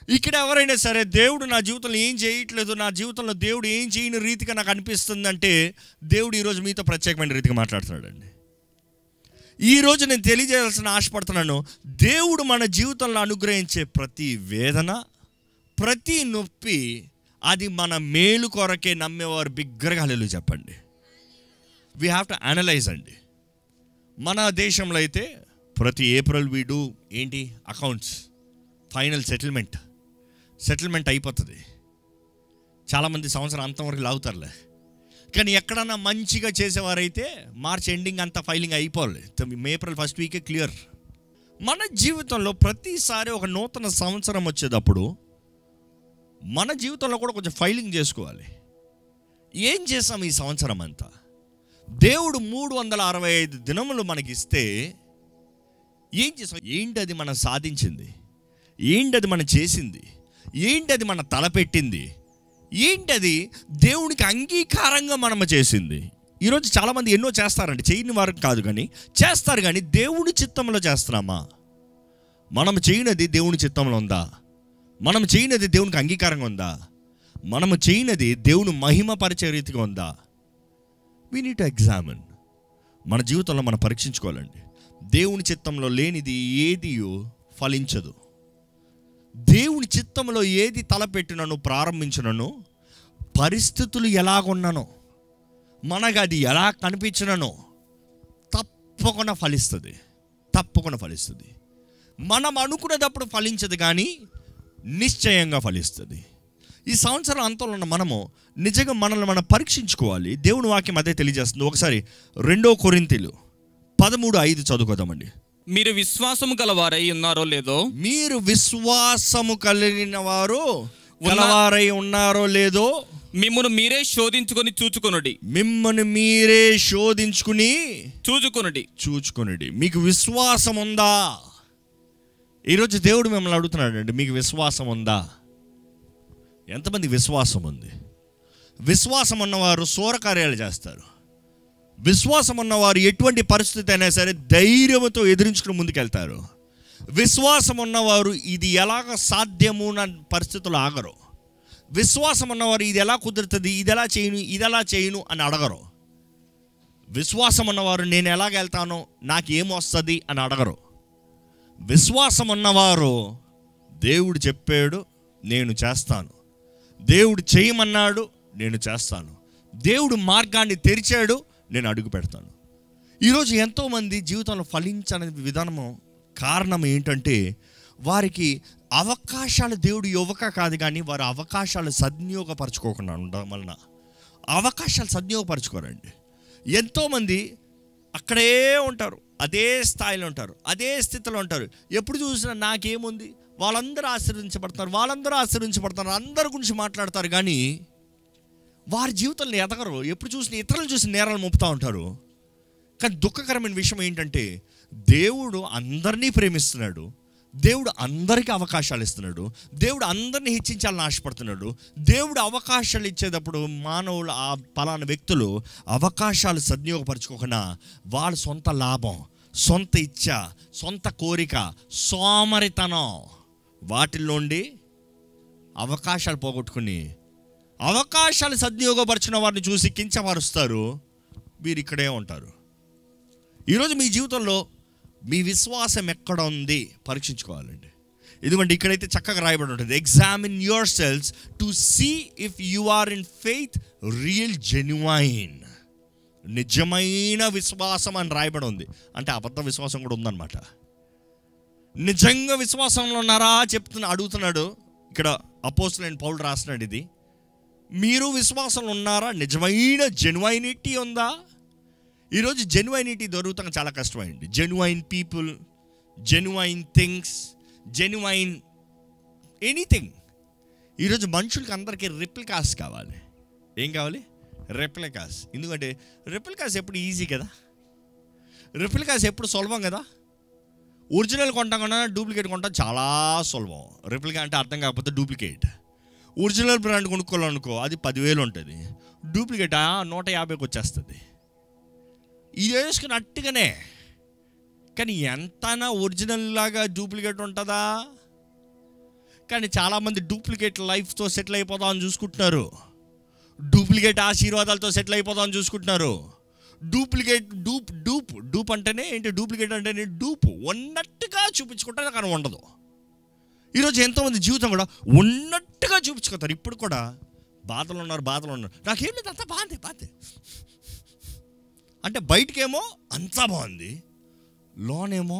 ఇక్కడ ఎవరైనా సరే దేవుడు నా జీవితంలో ఏం చేయట్లేదు నా జీవితంలో దేవుడు ఏం చేయని రీతిగా నాకు అనిపిస్తుందంటే దేవుడు ఈరోజు మీతో ప్రత్యేకమైన రీతిగా మాట్లాడుతున్నాడండి ఈరోజు నేను తెలియజేయాల్సిన ఆశపడుతున్నాను దేవుడు మన జీవితంలో అనుగ్రహించే ప్రతి వేదన ప్రతి నొప్పి అది మన మేలు కొరకే నమ్మేవారు బిగ్గరగా హల్లెలూయా చెప్పండి వీ హ్యావ్ టు అనలైజ్ అండి మన దేశంలో అయితే ప్రతి ఏప్రిల్ వీడు ఏంటి అకౌంట్స్ ఫైనల్ సెటిల్మెంట్ సెటిల్మెంట్ అయిపోతుంది చాలామంది సంవత్సరం అంతం వరకు లాగుతారులే కానీ ఎక్కడన్నా మంచిగా చేసేవారైతే మార్చ్ ఎండింగ్ అంతా ఫైలింగ్ అయిపోవాలి ఏప్రిల్ ఫస్ట్ వీకే క్లియర్ మన జీవితంలో ప్రతిసారి ఒక నూతన సంవత్సరం వచ్చేటప్పుడు మన జీవితంలో కూడా కొంచెం ఫైలింగ్ చేసుకోవాలి ఏం చేసాం ఈ సంవత్సరం అంతా దేవుడు మూడు వందల అరవై ఐదు దినములు మనకి ఇస్తే ఏం చేసాం ఏంటి అది మనం సాధించింది ఏంటి అది మనం చేసింది ఏంటి అది మన తలపెట్టింది ఏంటి అది దేవునికి అంగీకారంగా మనం చేసింది ఈరోజు చాలామంది ఎన్నో చేస్తారండి చేయని వారు కాదు కానీ చేస్తారు కానీ దేవుని చిత్తంలో చేస్తున్నామా మనం చేయనది దేవుని చిత్తంలో ఉందా మనం చేయనది దేవునికి అంగీకారంగా ఉందా మనము చేయనది దేవుని మహిమపరిచే రీతిగా ఉందా వీ నీట్ ఎగ్జామిన్ మన జీవితంలో మనం పరీక్షించుకోవాలండి దేవుని చిత్తంలో లేనిది ఏది ఫలించదు దేవుని చిత్తంలో ఏది తలపెట్టినను ప్రారంభించినను పరిస్థితులు ఎలాగున్నానో మనకు అది ఎలా కనిపించిననో తప్పకుండా ఫలిస్తుంది తప్పకుండా ఫలిస్తుంది మనం అనుకునేటప్పుడు ఫలించదు కానీ నిశ్చయంగా ఫలిస్తుంది ఈ సంవత్సరం అంతంలో ఉన్న మనము నిజంగా మనల్ని మనం పరీక్షించుకోవాలి దేవుని వాక్యం అదే తెలియజేస్తుంది ఒకసారి రెండో కొరింతలు పదమూడు ఐదు చదువుకోదామండి మీరు విశ్వాసము గలవారై ఉన్నారో లేదో మీరు విశ్వాసము కలిగిన వారు గలవారై ఉన్నారో లేదో మిమ్మును మీరే శోధించుకొని చూచుకొనుడి మిమ్మల్ని మీరే శోధించుకుని చూచుకొనుడి చూచుకొనిడి మీకు విశ్వాసం ఉందా ఈరోజు దేవుడు మిమ్మల్ని అడుగుతున్నాడండి మీకు విశ్వాసం ఉందా ఎంతమంది విశ్వాసం ఉంది విశ్వాసం ఉన్నవారు సూరకార్యాలు చేస్తారు విశ్వాసం ఉన్నవారు ఎటువంటి పరిస్థితి అయినా సరే ధైర్యంతో ఎదిరించుకుని ముందుకెళ్తారు విశ్వాసం ఉన్నవారు ఇది ఎలాగ సాధ్యము అన్న పరిస్థితులు ఆగరు విశ్వాసం ఉన్నవారు ఇది ఎలా కుదురుతుంది ఇది ఎలా చేయను ఇది ఎలా చేయను అని అడగరు విశ్వాసం ఉన్నవారు నేను ఎలాగ వెళ్తానో నాకు ఏమొస్తుంది అని అడగరు విశ్వాసం ఉన్నవారు దేవుడు చెప్పాడు నేను చేస్తాను దేవుడు చేయమన్నాడు నేను చేస్తాను దేవుడు మార్గాన్ని తెరిచాడు నేను అడుగు పెడతాను ఈరోజు ఎంతోమంది జీవితంలో ఫలించని విధానము కారణం ఏంటంటే వారికి అవకాశాలు దేవుడు ఇవ్వక కాదు కానీ వారు అవకాశాలు సద్వినియోగపరచుకోకుండా ఉండడం వలన అవకాశాలు సద్వినియోగపరచుకోరండి ఎంతోమంది అక్కడే ఉంటారు అదే స్థాయిలో ఉంటారు అదే స్థితిలో ఉంటారు ఎప్పుడు చూసినా నాకేముంది వాళ్ళందరూ ఆశీర్వదించబడతారు వాళ్ళందరూ ఆశీర్వదించబడతారు అందరి గురించి మాట్లాడతారు కానీ వారి జీవితంలో ఎదగరు ఎప్పుడు చూసిన ఇతరులు చూసి నేరాలు మోపుతూ ఉంటారు కానీ దుఃఖకరమైన విషయం ఏంటంటే దేవుడు అందరినీ ప్రేమిస్తున్నాడు దేవుడు అందరికీ అవకాశాలు ఇస్తున్నాడు దేవుడు అందరినీ హెచ్చించాలని ఆశపడుతున్నాడు దేవుడు అవకాశాలు ఇచ్చేటప్పుడు మానవులు ఆ పలానా వ్యక్తులు అవకాశాలు సద్వినియోగపరచుకోకుండా వాళ్ళ సొంత లాభం సొంత ఇచ్చ సొంత కోరిక సోమరితనం వాటిల్లోండి అవకాశాలు పోగొట్టుకుని అవకాశాలు సద్వినియోగపరిచిన వారిని చూసి కించపరుస్తారు వీరు ఇక్కడే ఉంటారు ఈరోజు మీ జీవితంలో మీ విశ్వాసం ఎక్కడ ఉంది పరీక్షించుకోవాలండి ఎందుకంటే ఇక్కడైతే చక్కగా రాయబడి ఉంటుంది examine yourselves to see if you are in faith real genuine నిజమైన విశ్వాసం అని రాయబడి ఉంది అంటే అబద్ధ విశ్వాసం కూడా ఉందన్నమాట నిజంగా విశ్వాసంలో ఉన్నారా చెప్తున్నా అడుగుతున్నాడు ఇక్కడ అపోస్తులైన పౌలు రాస్తున్నాడు ఇది మీరు విశ్వాసంలో ఉన్నారా నిజమైన జెన్యువైనిటీ ఉందా ఈరోజు జెన్యువైనిటీ దొరుకుతాం చాలా కష్టమైంది genuine people genuine things genuine anything ఈరోజు మనుషులకి అందరికీ రిప్లికాస్ కావాలి ఏం కావాలి రెప్లికాస్ ఎందుకంటే రెప్లికాస్ ఎప్పుడు ఈజీ కదా రెప్లికాస్ ఎప్పుడు సులభం కదా ఒరిజినల్ కొంటాం కన్నా డూప్లికేట్ కొంటాం చాలా సులభం రెప్లికా అంటే అర్థం కాకపోతే డూప్లికేట్ ఒరిజినల్ బ్రాండ్ కొనుక్కోవాలనుకో అది పదివేలు ఉంటుంది డూప్లికేట్ ఆ నూట యాభైకి వచ్చేస్తుంది ఇది వేసుకుని అట్టుగానే కానీ ఎంతనా ఒరిజినల్ లాగా డూప్లికేట్ ఉంటుందా కానీ చాలామంది డూప్లికేట్ లైఫ్తో సెటిల్ అయిపోదాం అని చూసుకుంటున్నారు డూప్లికేట్ ఆశీర్వాదాలతో సెటిల్ అయిపోదాం అని చూసుకుంటున్నారు డూప్లికేట్ డూప్ డూప్ డూప్ అంటేనే ఏంటి డూప్లికేట్ అంటేనే డూప్ ఉన్నట్టుగా చూపించుకుంటే కానీ ఉండదు ఈరోజు ఎంతోమంది జీవితం కూడా ఉన్నట్టుగా చూపించుకుంటారు ఇప్పుడు కూడా బాధలు ఉన్నారు బాధలు ఉన్నారు నాకేం లేదు అంతా బాగుంది బాగుంది అంటే బయటకేమో అంతా బాగుంది లోనేమో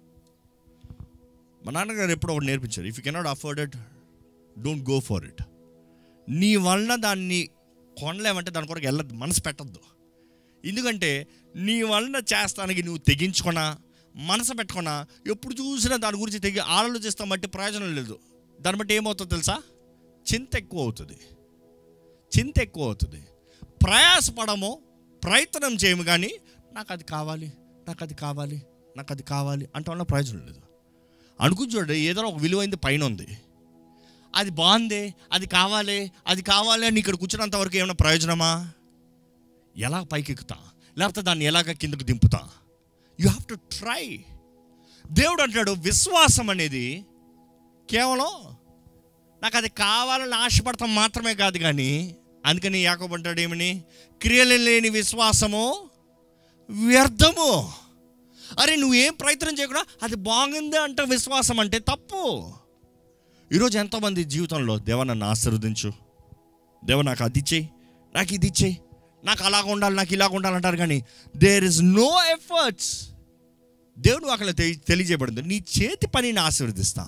మా నాన్నగారు ఎప్పుడో ఒకటి నేర్పించారు if you cannot afford it don't go for it నీ వలన దాన్ని కొనలేమంటే దాని కొరకు వెళ్ళద్దు మనసు పెట్టద్దు ఎందుకంటే నీ వలన చేస్తానికి నువ్వు తెగించుకున్నా మనసు పెట్టుకున్నా ఎప్పుడు చూసినా దాని గురించి తెగి ఆలోచిస్తాం బట్టి ప్రయోజనం లేదు దాన్ని బట్టి ఏమవుతుందో తెలుసా చింత ఎక్కువ అవుతుంది చింత ఎక్కువ అవుతుంది ప్రయాసపడము ప్రయత్నం చేయము కానీ నాకు అది కావాలి నాకు అది కావాలి నాకు అది కావాలి అంటే వల్ల ప్రయోజనం లేదు అనుకుని చూడండి ఏదో ఒక విలువైంది పైన ఉంది అది బాగుంది అది కావాలి అది కావాలి అని ఇక్కడ కూర్చున్నంత వరకు ఏమైనా ప్రయోజనమా ఎలా పైకి ఎక్కుతా లేకపోతే దాన్ని ఎలాగ కిందకు దింపుతా యు హ్యావ్ టు ట్రై దేవుడు అంటాడు విశ్వాసం అనేది కేవలం నాకు అది కావాలని ఆశపడతాం మాత్రమే కాదు కానీ అందుకని యాకోబు అంటాడు ఏమని క్రియలు లేని విశ్వాసము వ్యర్థము అరే నువ్వేం ప్రయత్నం చేయకుండా అది బాగుంది అంటే విశ్వాసం అంటే తప్పు ఈరోజు ఎంతోమంది జీవితంలో దేవ నన్ను ఆశీర్వదించు దేవ నాకు అది ఇచ్చేయి నాకు ఇది ఇచ్చేయి నాకు అలాగ ఉండాలి నాకు ఇలాగ ఉండాలంటారు కానీ దేర్ ఇస్ నో ఎఫర్ట్స్ దేవుడు అక్కడ తెలి- తెలియజేయబడింది నీ చేతి పనిని ఆశీర్వదిస్తా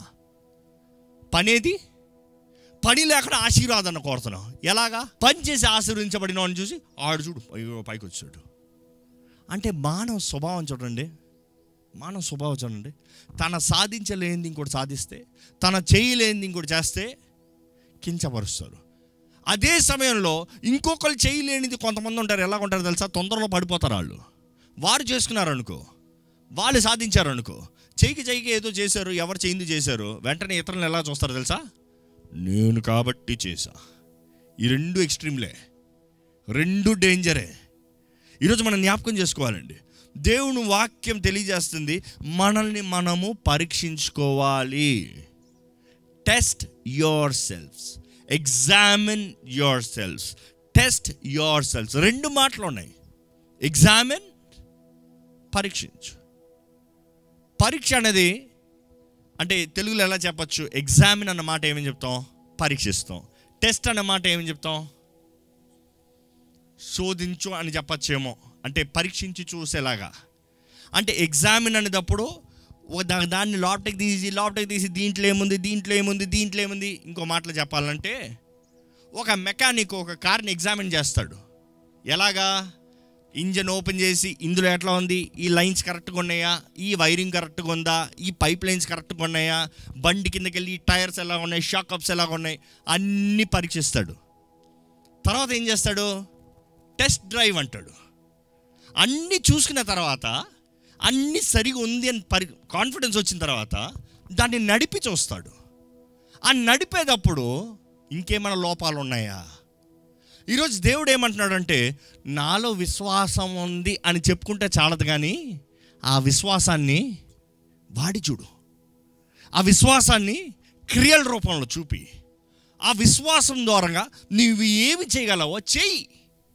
పనేది పని లేకుండా ఆశీర్వాదాన్ని కోరుతున్నావు ఎలాగా పని చేసి ఆశీర్వదించబడిన వాడిని చూసి ఆడు చూడు అయ్యో పైకి వచ్చాడు అంటే మానవ స్వభావం చూడండి మానవ స్వభావం చూడండి తన సాధించలేనిది ఇంకోటి సాధిస్తే తన చేయలేనిది ఇంకోటి చేస్తే కించపరుస్తారు అదే సమయంలో ఇంకొకరు చేయలేనిది కొంతమంది ఉంటారు ఎలా ఉంటారు తెలుసా తొందరలో పడిపోతారు వాళ్ళు వారు చేసుకున్నారు అనుకో వాళ్ళు సాధించారు అనుకో చెయ్యికి చెయ్యికి ఏదో చేశారు ఎవరు చేయింది చేశారు వెంటనే ఇతరులను ఎలా చూస్తారు తెలుసా నేను కాబట్టి చేశా ఈ రెండు ఎక్స్ట్రీమ్లే రెండు డేంజరే ఈరోజు మనం జ్ఞాపకం చేసుకోవాలండి దేవుని వాక్యం తెలియజేస్తుంది మనల్ని మనము పరీక్షించుకోవాలి test yourselves examine yourselves test yourselves రెండు మాటలు ఉన్నాయి ఎగ్జామిన్ పరీక్షించు పరీక్ష అనేది అంటే తెలుగులో ఎలా చెప్పచ్చు ఎగ్జామిన్ అన్న మాట ఏమని చెప్తాం పరీక్షిస్తాం టెస్ట్ అన్న మాట ఏమని చెప్తాం శోధించు అని చెప్పచ్చేమో అంటే పరీక్షించి చూసేలాగా అంటే ఎగ్జామిన్ అనేటప్పుడు ఓ దా- దాన్ని లోపలికి తీసి లోపలికి తీసి దీంట్లో ఏముంది దీంట్లో ఏముంది దీంట్లో ఏముంది ఇంకో మాటలో చెప్పాలంటే ఒక మెకానిక్ ఒక కార్ని ఎగ్జామిన్ చేస్తాడు ఎలాగా ఇంజన్ ఓపెన్ చేసి ఇందులో ఎట్లా ఉంది ఈ లైన్స్ కరెక్ట్గా ఉన్నాయా ఈ వైరింగ్ కరెక్ట్గా ఉందా ఈ పైప్ లైన్స్ కరెక్ట్గా ఉన్నాయా బండి కిందకి వెళ్ళి టైర్స్ ఎలా ఉన్నాయి షాక్ అప్స్ ఎలా ఉన్నాయి అన్నీ పరీక్షిస్తాడు తర్వాత ఏం చేస్తాడు టెస్ట్ డ్రైవ్ అంటాడు అన్నీ చూసుకున్న తర్వాత అన్నీ సరిగా ఉంది అని పరి కాన్ఫిడెన్స్ వచ్చిన తర్వాత దాన్ని నడిపి చూస్తాడు ఆ నడిపేటప్పుడు ఇంకేమైనా లోపాలు ఉన్నాయా ఈరోజు దేవుడు ఏమంటున్నాడంటే నాలో విశ్వాసం ఉంది అని చెప్పుకుంటే చాలదు కానీ ఆ విశ్వాసాన్ని వాడి చూడు ఆ విశ్వాసాన్ని క్రియల రూపంలో చూపి ఆ విశ్వాసం ద్వారంగా నీవు ఏమి చేయగలవో చెయ్యి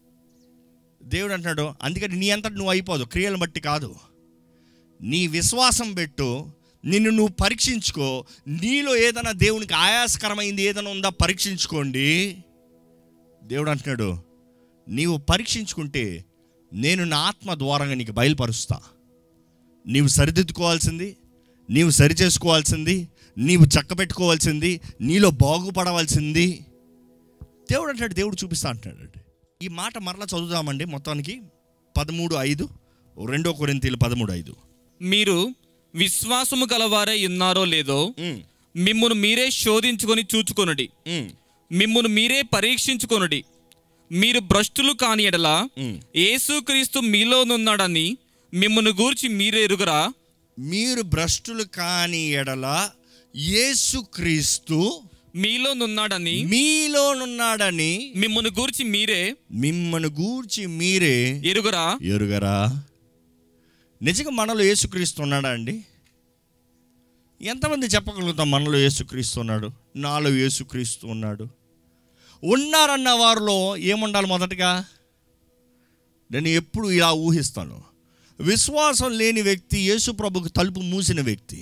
దేవుడు అంటున్నాడు అందుకని నీ అంతటి నువ్వు అయిపోదు క్రియలను బట్టి కాదు నీ విశ్వాసం పెట్టు నిన్ను నువ్వు పరీక్షించుకో నీలో ఏదైనా దేవునికి ఆయాసకరమైంది ఏదైనా ఉందా పరీక్షించుకోండి దేవుడు అంటున్నాడు నీవు పరీక్షించుకుంటే నేను నా ఆత్మ ద్వారంగా నీకు బయలుపరుస్తా నీవు సరిదిద్దుకోవాల్సింది నీవు సరి చేసుకోవాల్సింది నీవు చక్కబెట్టుకోవాల్సింది నీలో బాగుపడవలసింది దేవుడు అంటాడు దేవుడు చూపిస్తా అంటున్నాడు ఈ మాట మరలా చదువుదామండి మొత్తానికి పదమూడు ఐదు రెండో కొరింతీలు పదమూడు ఐదు మీరు విశ్వాసము గలవారై ఉన్నారో లేదో ఉమ్, మిమ్మును మీరే శోధించుకొని చూచుకొనుడి ఉమ్, మిమ్మును మీరే పరీక్షించుకొనుడి మీరు భ్రష్టులు కాని ఎడల ఉమ్. యేసుక్రీస్తు మీలోనున్నాడని మిమ్మును గూర్చి మీరే ఎరుగరా మీరు భ్రష్టులు కాని ఎడల యేసుక్రీస్తు మీలోనున్నాడని మీలోనున్నాడని మిమ్మును గూర్చి మీరే మిమ్మను గూర్చి మీరే ఎరుగరా ఎరుగరా నిజంగా మనలో యేసుక్రీస్తు ఉన్నాడా అండి ఎంతమంది చెప్పగలుగుతాం మనలో యేసుక్రీస్తు ఉన్నాడు నాలో యేసుక్రీస్తు ఉన్నాడు ఉన్నారన్న వారిలో ఏముండాలి మొదటగా నేను ఎప్పుడు ఇలా ఊహిస్తాను విశ్వాసం లేని వ్యక్తి యేసు ప్రభుకు తలుపు మూసిన వ్యక్తి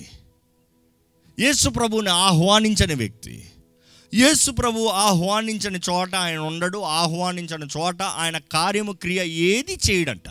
యేసు ప్రభుని ఆహ్వానించని వ్యక్తి యేసు ప్రభు ఆహ్వానించని చోట ఆయన ఉండడు ఆహ్వానించని చోట ఆయన కార్యము క్రియ ఏది చేయడంట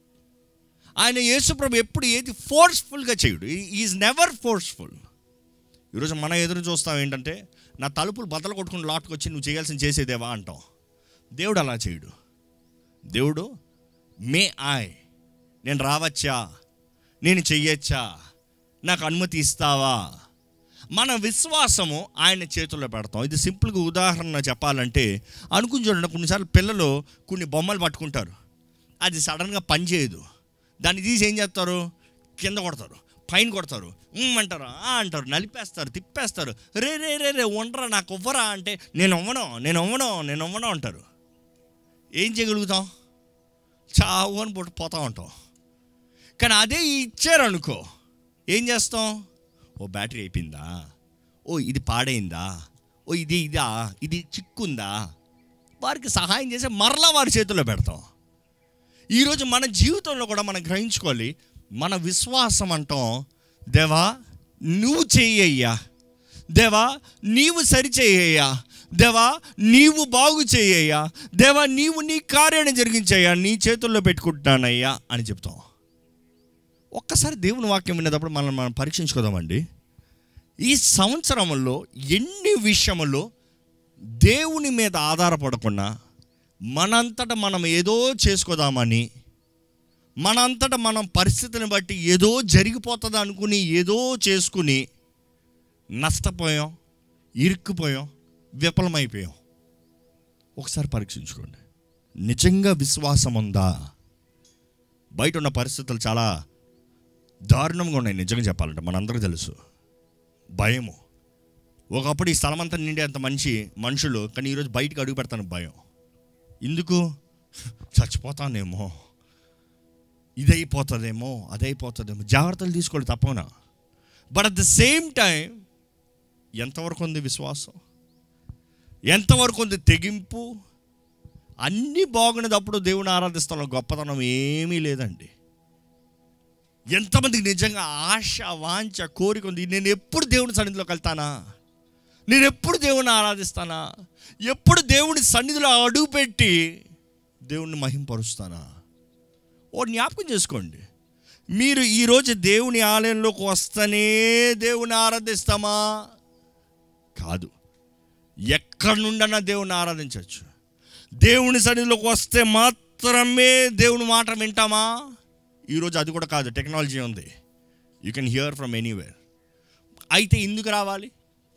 ఆయన యేసు ప్రభు ఎప్పుడు ఏది ఫోర్స్ఫుల్గా చేయడు ఈజ్ నెవర్ ఫోర్స్ఫుల్ ఈరోజు మన ఎదురు చూస్తాం ఏంటంటే నా తలుపులు బద్దలు కొట్టుకుని లాట్కి వచ్చి నువ్వు చేయాల్సిన చేసేదేవా అంటాం దేవుడు అలా చేయడు దేవుడు మే ఆయ్ నేను రావచ్చా నేను చెయ్యొచ్చా నాకు అనుమతి ఇస్తావా మన విశ్వాసము ఆయన చేతుల్లో పెడతాం ఇది సింపుల్గా ఉదాహరణ చెప్పాలంటే అనుకుని చూడండి కొన్నిసార్లు పిల్లలు కొన్ని బొమ్మలు పట్టుకుంటారు అది సడన్గా పనిచేయదు దాన్ని తీసి ఏం చేస్తారు కింద కొడతారు పైన కొడతారు "ఉమ్" అంటారు "ఆ" అంటారు నలిపేస్తారు తిప్పేస్తారు రే రే రే రే ఉండరా నాకు ఇవ్వరా అంటే నేను ఇవ్వను నేను ఇవ్వను నేను ఇవ్వను అంటారు ఏం చేయగలుగుతాం చావు అని పుట్టి పోతా ఉంటాం కానీ అదే ఇచ్చారనుకో ఏం చేస్తాం ఓ బ్యాటరీ అయిపోయిందా ఓ ఇది పాడైందా ఓ ఇది ఇదా ఇది చిక్కుందా వారికి సహాయం చేసి మరలా వారి చేతుల్లో పెడతాం ఈరోజు మన జీవితంలో కూడా మనం గ్రహించుకోవాలి మన విశ్వాసం అంటాం దేవా నువ్వు చెయ్యయ్యా దేవా నీవు సరి చేయ్యా దేవా నీవు బాగు చేయ్యా దేవా నీవు నీ కార్యాన్ని జరిగించయ్యా నీ చేతుల్లో పెట్టుకుంటున్నానయ్యా అని చెప్తాం ఒక్కసారి దేవుని వాక్యం వినేటప్పుడు మనం మనం పరీక్షించుకోదామండి ఈ సంవత్సరంలో ఎన్ని విషయములో దేవుని మీద ఆధారపడకుండా మనంతట మనం ఏదో చేసుకోదామని మనంతట మనం పరిస్థితిని బట్టి ఏదో జరిగిపోతుంది అనుకుని ఏదో చేసుకుని నష్టపోయాం ఇరుక్కుపోయాం విఫలమైపోయాం ఒకసారి పరీక్షించుకోండి నిజంగా విశ్వాసం ఉందా బయట ఉన్న పరిస్థితులు చాలా దారుణంగా ఉన్నాయి నిజంగా చెప్పాలంటే మనందరికీ తెలుసు భయము ఒకప్పుడు ఈ స్థలం అంతా నిండేంత మంచి మనుషులు కానీ ఈరోజు బయటకు అడుగు పెడతాను భయం ఎందుకు చచ్చిపోతానేమో ఇదైపోతుందేమో అదైపోతుందేమో జాగ్రత్తలు తీసుకోవాలి తప్పనా but at the same time ఎంతవరకు ఉంది విశ్వాసం ఎంతవరకు ఉంది తెగింపు అన్నీ బాగున్నదప్పుడు దేవుని ఆరాధిస్తాం గొప్పతనం ఏమీ లేదండి ఎంతమందికి నిజంగా ఆశ వాంఛ కోరిక ఉంది నేను ఎప్పుడు దేవుని సన్నిధిలోకి వెళ్తానా నేను ఎప్పుడు దేవుని ఆరాధిస్తానా ఎప్పుడు దేవుని సన్నిధిలో అడుగుపెట్టి దేవుణ్ణి మహింపరుస్తానా ఓ జ్ఞాపకం చేసుకోండి మీరు ఈరోజు దేవుని ఆలయంలోకి వస్తేనే దేవుని ఆరాధిస్తామా కాదు ఎక్కడి నుండన్నా దేవుని ఆరాధించవచ్చు దేవుని సన్నిధిలోకి వస్తే మాత్రమే దేవుని మాట వింటామా ఈరోజు అది కూడా కాదు టెక్నాలజీ ఉంది you can hear from anywhere అయితే ఎందుకు రావాలి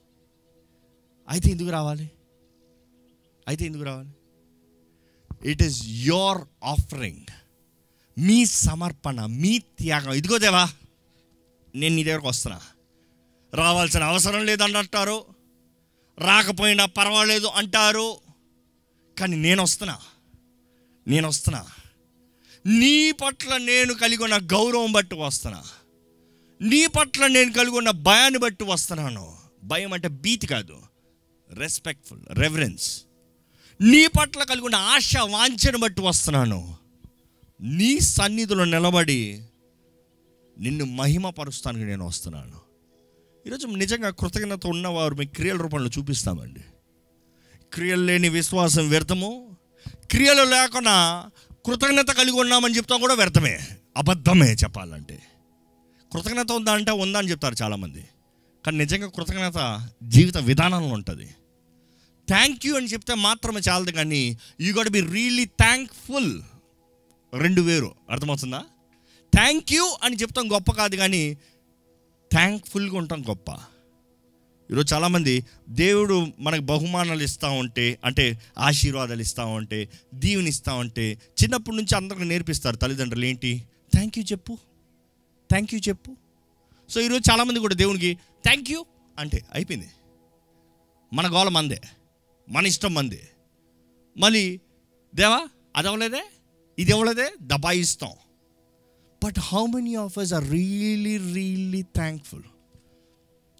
అయితే ఎందుకు రావాలి అయితే ఎందుకు రావాలి ఇట్ ఈస్ యోర్ ఆఫరింగ్ మీ సమర్పణ మీ త్యాగం ఇదిగో దేవా నేను నీ దగ్గరకు వస్తున్నా రావాల్సిన అవసరం లేదంటారు రాకపోయినా పర్వాలేదు అంటారు కానీ నేను వస్తున్నా నేను వస్తున్నా నీ పట్ల నేను కలిగి ఉన్న గౌరవం బట్టి వస్తున్నా నీ పట్ల నేను కలిగి ఉన్న భయాన్ని బట్టి వస్తున్నాను భయం అంటే భీతి కాదు రెస్పెక్ట్ఫుల్ రెఫరెన్స్ నీ పట్ల కలిగి ఉన్న ఆశ వాంఛను బట్టి వస్తున్నాను నీ సన్నిధిలో నిలబడి నిన్ను మహిమపరుస్తానికి నేను వస్తున్నాను ఈరోజు నిజంగా కృతజ్ఞత ఉన్నవారు మీ క్రియల రూపంలో చూపిస్తామండి క్రియలు లేని విశ్వాసం వ్యర్థము క్రియలు లేకుండా కృతజ్ఞత కలిగి ఉన్నామని చెప్తాం కూడా వ్యర్థమే అబద్ధమే చెప్పాలంటే కృతజ్ఞత ఉందా అంటే ఉందా అని చెప్తారు చాలామంది కానీ నిజంగా కృతజ్ఞత జీవిత విధానంలో ఉంటుంది థ్యాంక్ యూ అని చెప్తే మాత్రమే చాలదు కానీ you got be really thankful రెండు వేరు అర్థమవుతుందా థ్యాంక్ యూ అని చెప్తాం గొప్ప కాదు కానీ థ్యాంక్ఫుల్గా ఉంటాం గొప్ప ఈరోజు చాలామంది దేవుడు మనకు బహుమానాలు ఇస్తూ ఉంటే అంటే ఆశీర్వాదాలు ఇస్తూ ఉంటే దీవెని ఇస్తూ ఉంటే చిన్నప్పటి నుంచి అందరికి నేర్పిస్తారు తల్లిదండ్రులు ఏంటి థ్యాంక్ యూ చెప్పు థ్యాంక్ యూ చెప్పు సో ఈరోజు చాలామంది కూడా దేవునికి థ్యాంక్ యూ అంటే అయిపోయింది మన గోల మందే మన ఇష్టం మందే మళ్ళీ దేవా అది అవ్వలేదే ఇది అవ్వలేదే దబాయిస్తాం but how many of us are really really thankful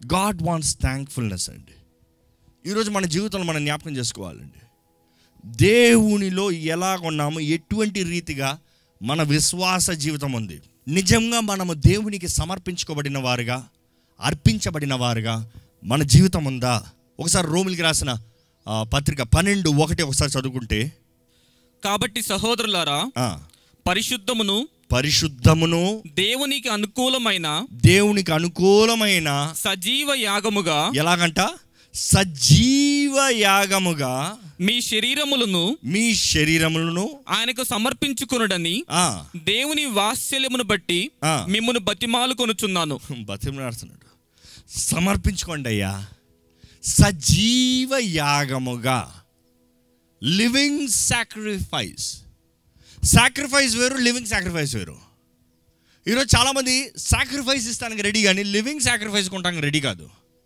God wants thankfulness అండి ఈరోజు మన జీవితంలో మనం జ్ఞాపకం చేసుకోవాలండి దేవునిలో ఎలా ఉన్నాము ఎటువంటి రీతిగా మన విశ్వాస జీవితం ఉంది నిజంగా మనము దేవునికి సమర్పించుకోబడిన వారుగా అర్పించబడిన వారుగా మన జీవితం ఉందా ఒకసారి రోమిలికి రాసిన ఆ, పత్రిక పన్నెండు ఒకటి ఒకసారి చదువుకుంటే కాబట్టి సహోదరులారా ఆ, పరిశుద్ధమును పరిశుద్ధమును దేవునికి అనుకూలమైన దేవునికి అనుకూలమైన సజీవ యాగముగా ఎలాగంట సజీవ యాగముగా మీ శరీరములను మీ శరీరములను ఆయనకు సమర్పించుకునుడని ఆ, దేవుని వాత్సల్యమును బట్టి ఆ. మిమ్మును బతిమాలు కొనుచున్నాను బతిమలాడుతున్నాడు సమర్పించుకోండి అయ్యా సజీవ యాగముగా లివింగ్ సాక్రిఫైస్ సాక్రిఫైస్ వేరు లివింగ్ సాక్రిఫైస్ వేరు ఈరోజు చాలామంది సాక్రిఫైస్ ఇస్తానికి రెడీ కానీ లివింగ్ సాక్రిఫైస్ కొనడానికి రెడీ కాదు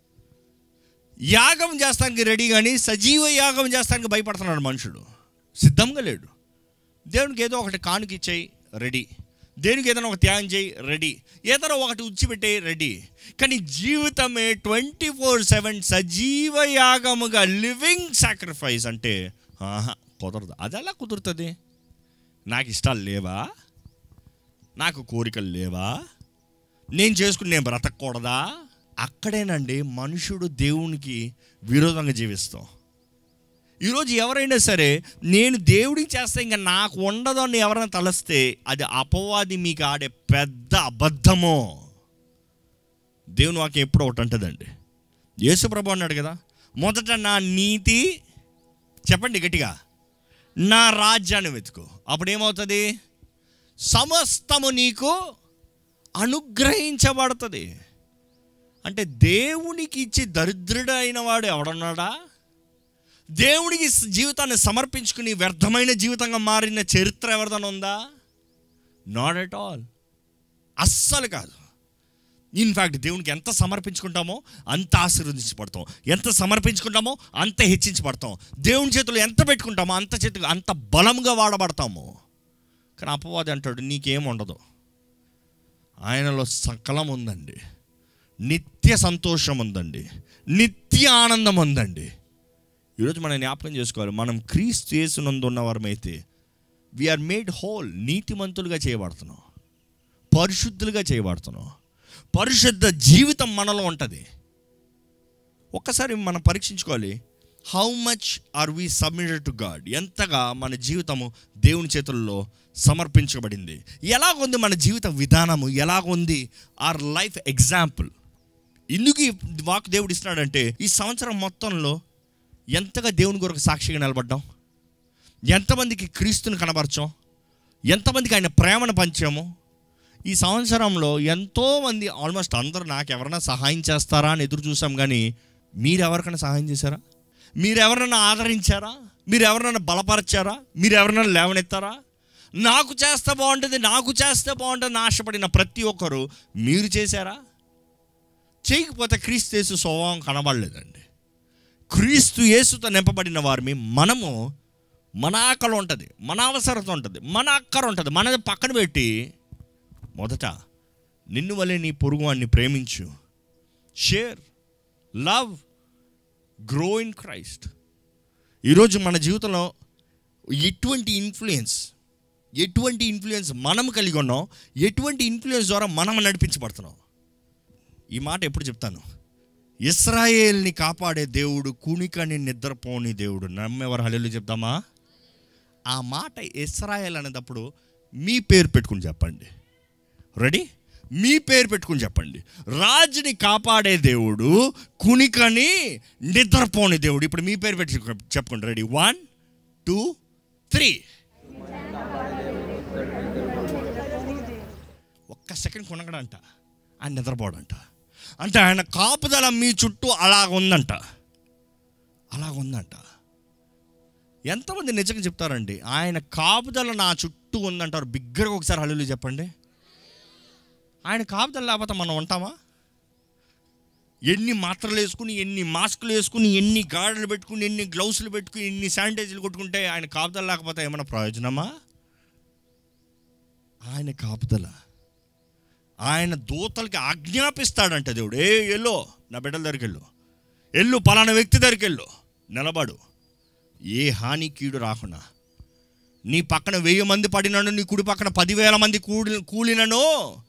యాగం చేస్తానికి రెడీ కానీ సజీవ యాగం చేస్తానికి భయపడుతున్నాడు మనుషుడు సిద్ధంగా లేడు దేవునికి ఏదో ఒకటి కానుక ఇచ్చేయి రెడీ దేనికి ఏదైనా ఒక త్యాగం చేయి రెడీ ఏదైనా ఒకటి ఉచ్చిపెట్టే రెడీ కానీ జీవితమే ట్వంటీ ఫోర్ సెవెన్ సజీవ యాగముగా లివింగ్ సాక్రిఫైస్ అంటే ఆహా కుదరదు అది ఎలా కుదురుతుంది నాకు ఇష్టాలు లేవా నాకు కోరికలు లేవా నేను చేసుకుని నేను బ్రతకూడదా అక్కడేనండి మనుషుడు దేవునికి విరోధంగా జీవిస్తాం ఈరోజు ఎవరైనా సరే నేను దేవుడికి చేస్తే ఇంకా నాకు ఉండదు అని ఎవరైనా తలస్తే అది అపవాది మీకు ఆడే పెద్ద అబద్ధము దేవుని వాక్యం ఎప్పుడు ఒకటి అంటదండి యేసుప్రభు అన్నాడు కదా మొదట నా నీతి చెప్పండి గట్టిగా నా రాజ్యాన్ని వెతుకు అప్పుడు ఏమవుతుంది సమస్తము నీకు అనుగ్రహించబడుతుంది అంటే దేవునికి ఇచ్చి దరిద్రుడైన వాడు ఎవడున్నాడా దేవుడికి స- జీవితాన్ని సమర్పించుకుని వ్యర్థమైన జీవితంగా మారిన చరిత్ర ఎవరిదైనా ఉందా నాట్ ఎట్ ఆల్ అస్సలు కాదు ఇన్ఫ్యాక్ట్ దేవునికి ఎంత సమర్పించుకుంటామో అంత ఆశీర్వదించబడతాం ఎంత సమర్పించుకుంటామో అంత హెచ్చించబడతాం దేవుని చేతులు ఎంత పెట్టుకుంటామో అంత చేతులు అంత బలంగా వాడబడతాము కానీ అపవాది అంటాడు నీకేం ఉండదు ఆయనలో సకలం ఉందండి నిత్య సంతోషం ఉందండి నిత్య ఆనందం ఉందండి ఈరోజు మనం జ్ఞాపకం చేసుకోవాలి మనం క్రీస్తు యేసునందు ఉన్నవారమైతే వీఆర్ మేడ్ హోల్ నీతిమంతులుగా చేయబడుతున్నాం పరిశుద్ధులుగా చేయబడుతున్నాం పరిశుద్ధ జీవితం మనలో ఉంటుంది ఒక్కసారి మనం పరీక్షించుకోవాలి how much are we submitted to God ఎంతగా మన జీవితము దేవుని చేతుల్లో సమర్పించబడింది ఎలాగుంది మన జీవిత విధానము ఎలాగుంది ఆర్ లైఫ్ ఎగ్జాంపుల్ ఎందుకు ఈ వాక్ దేవుడు ఇస్తున్నాడంటే ఈ సంవత్సరం మొత్తంలో ఎంతగా దేవుని కొరకు సాక్షిగా నిలబడ్డాం ఎంతమందికి క్రీస్తుని కనబరచాం ఎంతమందికి ఆయన ప్రేమను పంచాము ఈ సంవత్సరంలో ఎంతోమంది ఆల్మోస్ట్ అందరూ నాకు ఎవరైనా సహాయం చేస్తారా అని ఎదురు చూసాం కానీ మీరు ఎవరికైనా సహాయం చేశారా మీరు ఎవరైనా ఆదరించారా మీరు ఎవరైనా బలపరిచారా మీరు ఎవరైనా లేవనెత్తారా నాకు చేస్తే బాగుంటుంది నాకు చేస్తే బాగుంటుంది ఆశపడిన ప్రతి ఒక్కరు మీరు చేశారా చేయకపోతే క్రీస్తు యేసు స్వభావం కనబడలేదండి క్రీస్తు యేసుతో నింపబడిన వారిని మనము మన ఆకలి ఉంటుంది మన అవసరత ఉంటుంది మన అక్కర ఉంటుంది మనది పక్కన పెట్టి మొదట నిన్ను వలె నీ పొరుగు వాడిని ప్రేమించు share love grow in Christ ఈరోజు మన జీవితంలో ఎటువంటి ఇన్ఫ్లుయెన్స్ ఎటువంటి ఇన్ఫ్లుయెన్స్ మనం కలిగి ఉన్నాం ఎటువంటి ఇన్ఫ్లుయెన్స్ ద్వారా మనం నడిపించబడుతున్నాం ఈ మాట ఎప్పుడు చెప్తాను ఇస్రాయేల్ని కాపాడే దేవుడు కుణికని నిద్రపోని దేవుడు నమ్మేవారు హల్లెలూయా చెప్తామా ఆ మాట ఇస్రాయేల్ అనేటప్పుడు మీ పేరు పెట్టుకుని చెప్పండి రెడీ మీ పేరు పెట్టుకుని చెప్పండి రాజుని కాపాడే దేవుడు కుణికని నిద్రపోని దేవుడు ఇప్పుడు మీ పేరు పెట్టి చెప్పుకోండి రెడీ వన్ టూ త్రీ ఒక్క సెకండ్ కొనగడంట ఆయన నిద్రపోడంట అంటే ఆయన కాపుదల మీ చుట్టూ అలాగ ఉందంట అలాగ ఉందంట ఎంతమంది నిజంగా చెప్తారండి ఆయన కాపుదల నా చుట్టూ ఉందంటారు బిగ్గరగా ఒకసారి హల్లు చెప్పండి ఆయన కాపుదల లేకపోతే మనం ఉంటామా ఎన్ని మాత్రలు వేసుకుని ఎన్ని మాస్కులు వేసుకుని ఎన్ని గాడులు పెట్టుకుని ఎన్ని గ్లౌసులు పెట్టుకుని ఎన్ని శానిటైజర్లు కొట్టుకుంటే ఆయన కాపుదల లేకపోతే ఏమైనా ప్రయోజనమా ఆయన కాపుదల ఆయన దూతలకి ఆజ్ఞాపిస్తాడంట దేవుడు ఏ ఎల్లో నా బిడ్డల దగ్గరికి వెళ్ళు ఎల్లు పలానా వ్యక్తి దగ్గరికి వెళ్ళు నిలబడు ఏ హాని కీడు రాకుండా నీ పక్కన వెయ్యి మంది పడినను నీ కుడి పక్కన పదివేల మంది కూడి కూలినను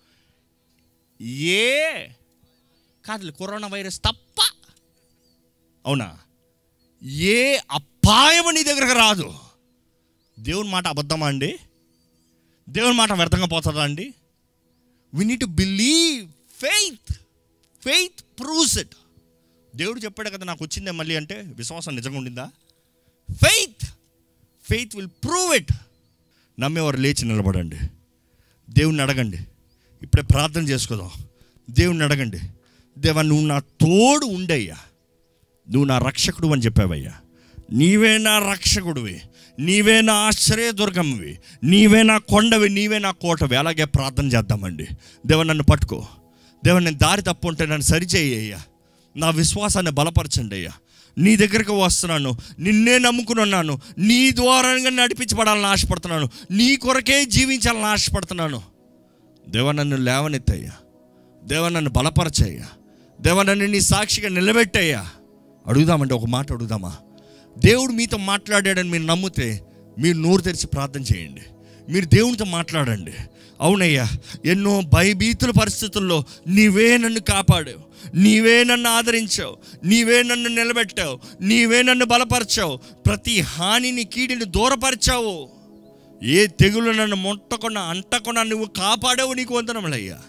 ఏ కాదు కరోనా వైరస్ తప్ప అవునా ఏ అపాయము నీ దగ్గరకు రాదు దేవుని మాట అబద్ధమా అండి దేవుని మాట వ్యర్థంగా పోతుందా అండి we need to believe faith faith proves it దేవుడు చెప్పాడు కదా నాకు వచ్చిందే మళ్ళీ అంటే విశ్వాసం నిజంగా ఉండిందా faith faith will prove it నమ్మేవారు లేచి నిలబడండి దేవుణ్ణి అడగండి ఇప్పుడే ప్రార్థన చేసుకుందాం దేవుణ్ణి అడగండి దేవా నువ్వు నా తోడు ఉండయ్యా నువ్వు నా రక్షకుడు అని చెప్పావయ్యా నీవే నా రక్షకుడివి నీవే నా ఆశ్రయదుర్గంవి నీవే నా కొండవి నీవే నా కోటవి అలాగే ప్రార్థన చేద్దామండి దేవ నన్ను పట్టుకో దేవ నేను దారి తప్పు ఉంటే నన్ను సరిచేయ్యా నా విశ్వాసాన్ని బలపరచండి అయ్యా నీ దగ్గరికి వస్తున్నాను నిన్నే నమ్ముకుని ఉన్నాను నీ ద్వారంగా నడిపించబడాలని ఆశపడుతున్నాను నీ కొరకే జీవించాలని ఆశపడుతున్నాను దేవ నన్ను లేవనెత్తయ్యా దేవ నన్ను బలపరచయ్యా దేవ నన్ను నీ సాక్షిగా నిలబెట్టయ్యా అడుగుదామంటే ఒక మాట అడుగుదామా దేవుడు మీతో మాట్లాడాడని మీరు నమ్మితే మీరు నోరు తెరిచి ప్రార్థన చేయండి మీరు దేవునితో మాట్లాడండి అవునయ్యా ఎన్నో భయభీతుల పరిస్థితుల్లో నీవే నన్ను కాపాడావు నీవే నన్ను ఆదరించావు నీవే నన్ను నిలబెట్టావు నీవే నన్ను బలపరిచావు ప్రతి హానిని కీడిని దూరపరిచావు ఏ తెగులు నన్ను ముట్టకుండా అంటకుండా నువ్వు కాపాడావు నీకు వందనములయ్యా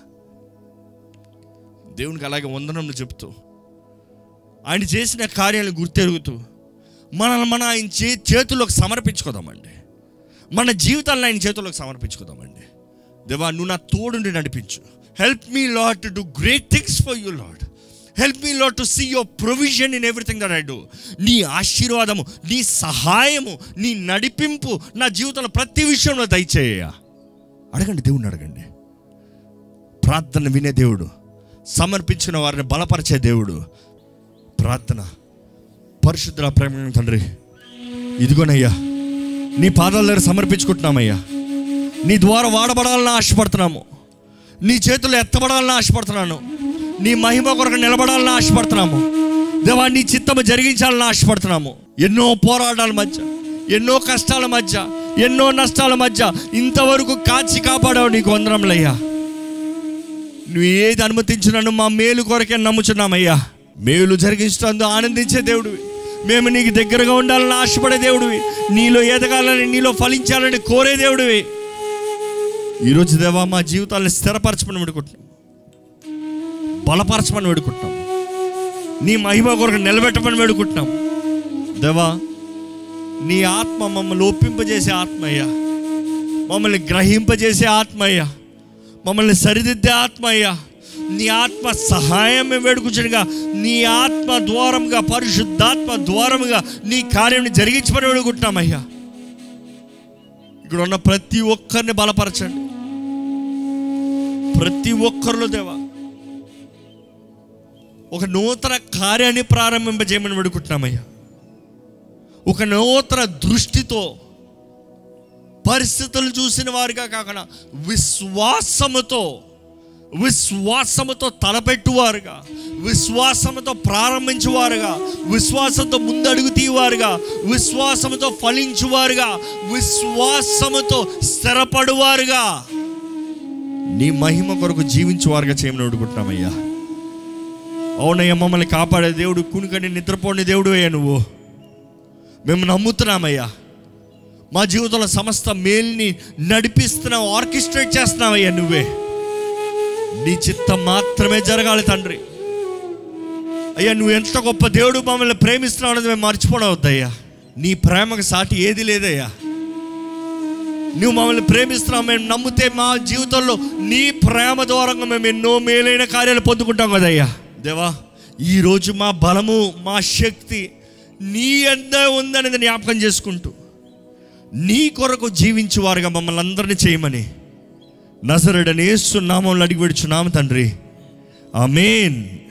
దేవునికి అలాగే వందనములు చెప్తూ ఆయన చేసిన కార్యాలను గుర్తెరుగుతూ మనల్ని మన ఆయన చే చేతుల్లోకి సమర్పించుకోదామండి మన జీవితాలను ఆయన చేతుల్లోకి సమర్పించుకోదామండి దేవా నువ్వు నా తోడుండి నడిపించు help me Lord to do great things for you Lord help me Lord to see your provision in everything that I do నీ ఆశీర్వాదము నీ సహాయము నీ నడిపింపు నా జీవితంలో ప్రతి విషయంలో దయచేయ అడగండి దేవుణ్ణి అడగండి ప్రార్థన వినే దేవుడు సమర్పించిన వారిని బలపరిచే దేవుడు ప్రార్థన పరిశుద్ధ ప్రేమ తండ్రి ఇదిగోనయ్యా నీ పాదాల దగ్గర సమర్పించుకుంటున్నామయ్యా నీ ద్వారా వాడబడాలని ఆశపడుతున్నాము నీ చేతుల్లో ఎత్తబడాలని ఆశపడుతున్నాను నీ మహిమ కొరకు నిలబడాలని ఆశపడుతున్నాము దేవా నీ చిత్తము జరిగించాలని ఆశపడుతున్నాము ఎన్నో పోరాటాల మధ్య ఎన్నో కష్టాల మధ్య ఎన్నో నష్టాల మధ్య ఇంతవరకు కాచి కాపాడావు నీకు వందరంలయ్యా నువ్వు ఏది అనుమతించినను మా మేలు కొరకే నమ్ముచున్నామయ్యా మేలు జరిగించడంతో ఆనందించే దేవుడివి మేము నీకు దగ్గరగా ఉండాలని ఆశపడే దేవుడివి నీలో ఎదగాలని నీలో ఫలించాలని కోరే దేవుడివి ఈరోజు దేవా మా జీవితాలను స్థిరపరచమని వేడుకుంటున్నాం బలపరచమని వేడుకుంటున్నాం నీ మహిమ కొరకు నిలబెట్టమని వేడుకుంటున్నాం దేవా నీ ఆత్మ మమ్మల్ని ఒప్పింపజేసే ఆత్మయ్యా మమ్మల్ని గ్రహింపజేసే ఆత్మయ్యా మమ్మల్ని సరిదిద్దే ఆత్మయ్యా నీ ఆత్మ సహాయం మేము వేడుకుంటుగా నీ ఆత్మ ద్వారముగా పరిశుద్ధాత్మ ద్వారముగా నీ కార్యం జరిగించమని వేడుకుంటున్నామయ్యా ఇక్కడ ఉన్న ప్రతి ఒక్కరిని బలపరచండి ప్రతి ఒక్కరిలో దేవా ఒక నూతన కార్యాన్ని ప్రారంభింపజేయమని వేడుకుంటున్నామయ్యా ఒక నూతన దృష్టితో పరిస్థితులు చూసిన వారిగా కాకుండా విశ్వాసముతో విశ్వాసముతో తలపెట్టువారుగా విశ్వాసముతో ప్రారంభించువారుగా విశ్వాసంతో ముందడుగు తీవారుగా విశ్వాసముతో ఫలించువారుగా విశ్వాసముతో స్థిరపడువారుగా నీ మహిమ కొరకు జీవించువారుగా చేయమని అడుగుతున్నామయ్యా అవునయ్యా మమ్మల్ని కాపాడే దేవుడు కునుకని నిద్రపోని దేవుడు అయ్యా నువ్వు మేము నమ్ముతున్నామయ్యా మా జీవితంలో సమస్త మేల్ని నడిపిస్తున్నావు ఆర్కెస్ట్రేట్ చేస్తున్నావయ్యా నువ్వే నీ చిత్తం మాత్రమే జరగాలి తండ్రి అయ్యా నువ్వు ఎంత గొప్ప దేవుడు మమ్మల్ని ప్రేమిస్తున్నావు అనేది మేము మర్చిపోవద్దయ్యా నీ ప్రేమకు సాటి ఏది లేదయ్యా నువ్వు మమ్మల్ని ప్రేమిస్తున్నావు మేము నమ్మితే మా జీవితంలో నీ ప్రేమ ద్వారంగా మేము ఎన్నో మేలైన కార్యాలు పొందుకుంటాం కదయ్యా దేవా ఈరోజు మా బలము మా శక్తి నీ అంద ఉందనేది జ్ఞాపకం చేసుకుంటూ నీ కొరకు జీవించు వారుగా మమ్మల్ని అందరినీ చేయమని నజరడని నామంలో అడిగి పెడుచున్నాము తండ్రి ఆమెన్